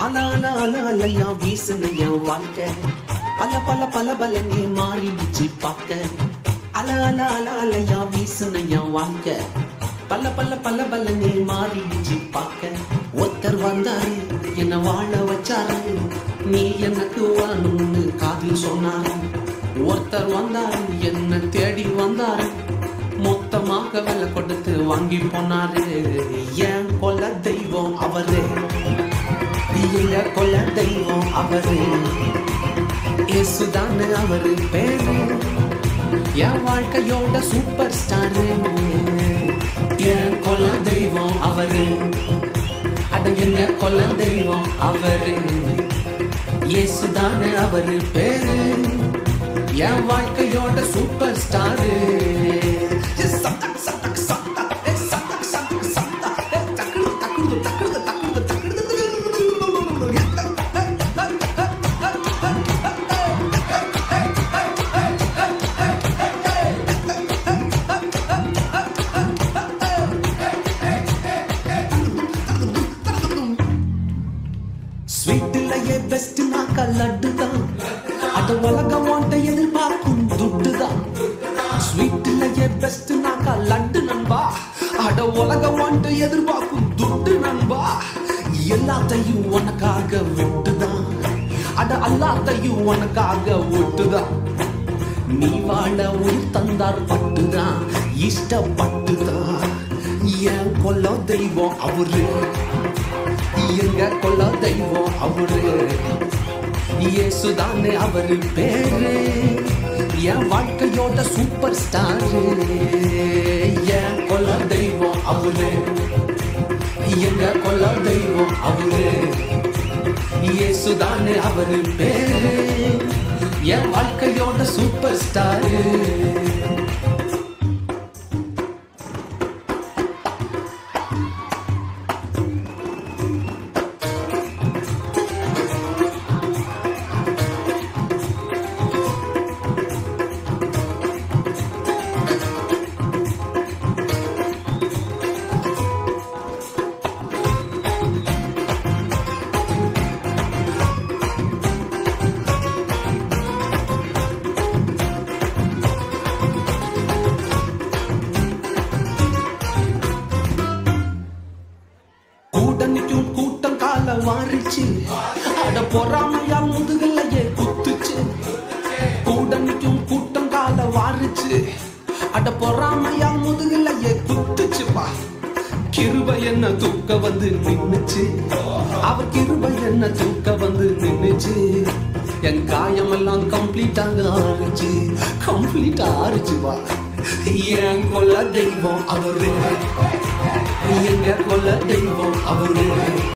அல அல அல அலையா வீசுன என் வாழ்க்கை பல பல பல பலனே மாறிடுச்சு பார்க்க அல அல அல அலையா வீசுன என் வாழ்க்கை பல பல பல பலனே மாறிடுச்சு பார்க்க ஒருத்தர் வந்தாரு என்ன வாழ வச்சாரு நீ எனக்கு வரணும்னு காதில் சொன்னாரு ஒருத்தர் வந்தாரு என்ன தேடி வந்தாரு மொத்தமாக விலை கொடுத்து வாங்கி போனாரு என் கொல தெய்வம் அவரு எங்க கொல தெய்வம் அவரு இயேசுதானு அவரு பேரு என் வாழ்க்கையோட சூப்பர் ஸ்டாரு என் கொல தெய்வம் அவரு அட எங்க கொல தெய்வம் அவரு இயேசுதானு அவரு பேரு என் வாழ்க்கையோட சூப்பர் ஸ்டாரு சத்தக் சத்தக் சத்தா ஏ சத்தக் சத்தக் சத்தா ஏ தக்குடு தக்குடு தக்குடு தக்குடு தக்குடு ஸ்வீட்லயே பெஸ்ட் நாக்கா லட்டு தான் அது உலகம் வாண்ட எதிர்பார்க்கும் துட்டு தான் ஸ்வீட்லயே பெஸ்ட் நாக்கா லட்டு நண்பா அட உலகம் வாண்ட எதிர்பார்க்கும் துட்டு நண்பா எல்லாத்தையும் உனக்காக விட்டுதான் அட எல்லாத்தையும் உனக்காக விட்டுதான் நீ வாழ உயிர் தந்தார் பட்டுதான் இஷ்டப்பட்டுதான் என் கொல்ல தெய்வம் அவரு எங்க கொல்ல தெய்வம் அவரு இயேசுதானே அவரு பேரு என் வாழ்க்கையோட சூப்பர் ஸ்டார் என் கொல்ல தெய்வம் அவரு எங்க கொல்ல தெய்வம் அவரு இயேசுதானே அவரு பேரு என் வாழ்க்கையோட சூப்பர் ஸ்டார் கூட்டணிக்கும் கூட்டம் கால வாரிச்சு அட பொறாமையா முதுகலையே குத்துச்சு கூட்டணிக்கும் கூட்டம் கால வாரிச்சு அட பொறாமையா முதுகலையே குத்துச்சுப்பா கிருபை என்ன தூக்க வந்து நின்னுச்சு அவ கிருபை என்ன தூக்க வந்து நின்னுச்சு என் காயமெல்லாம் கம்ப்ளீட்டாக ஆறுச்சு கம்ப்ளீட்டா ஆறுச்சுப்பா என் கொல்ல தெய்வம் அவரு எங்க கொல்ல தெய்வம் அவரு